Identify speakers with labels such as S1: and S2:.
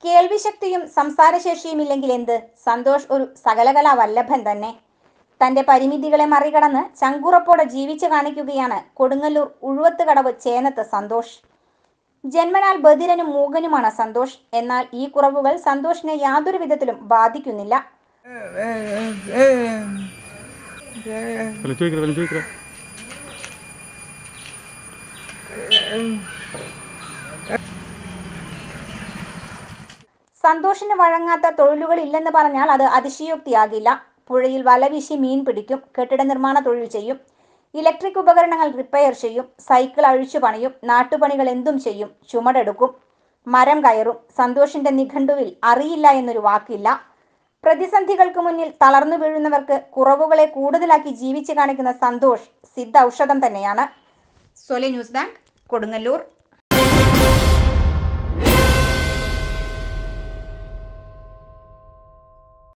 S1: കേൾവിശക്തിയും സംസാരശേഷിയും ഇല്ലെങ്കിൽ എന്ത് സന്തോഷ് ഒരു സകലകലാ വല്ലഭൻ തന്നെ തന്റെ പരിമിതികളെ മറികടന്ന് ചങ്കുറപ്പോടെ ജീവിച്ചു കാണിക്കുകയാണ് കൊടുങ്ങല്ലൂർ ഉഴുവത്തുകടവ് ചേനത്ത് സന്തോഷ് ജന്മനാൽ ബധിരനും മൂകനുമാണ് സന്തോഷ് എന്നാൽ ഈ കുറവുകൾ സന്തോഷിനെ യാതൊരു വിധത്തിലും ബാധിക്കുന്നില്ല
S2: വല്ല ചോദിക്കറ വല്ല ചോദിക്കറ
S1: സന്തോഷിന് വഴങ്ങാത്ത തൊഴിലുകൾ ഇല്ലെന്ന് പറഞ്ഞാൽ അത് അതിശയോക്തിയാകില്ല പുഴയിൽ വല വീശി മീൻ പിടിക്കും കെട്ടിട നിർമ്മാണ തൊഴിൽ ചെയ്യും ഇലക്ട്രിക് ഉപകരണങ്ങൾ റിപ്പയർ ചെയ്യും സൈക്കിൾ അഴിച്ചു പണിയും നാട്ടുപണികൾ എന്തും ചെയ്യും ചുമടെടുക്കും മരം കയറും സന്തോഷിന്റെ നിഘണ്ടുവിൽ അറിയില്ല എന്നൊരു വാക്കില്ല പ്രതിസന്ധികൾക്ക് മുന്നിൽ തളർന്നു വീഴുന്നവർക്ക് കുറവുകളെ കൂടുതലാക്കി ജീവിച്ചു കാണിക്കുന്ന സന്തോഷ് സിദ്ധ ഔഷധം തന്നെയാണ് സൊലെ ന്യൂസ് ബാങ്ക് കൊടുങ്ങല്ലൂർ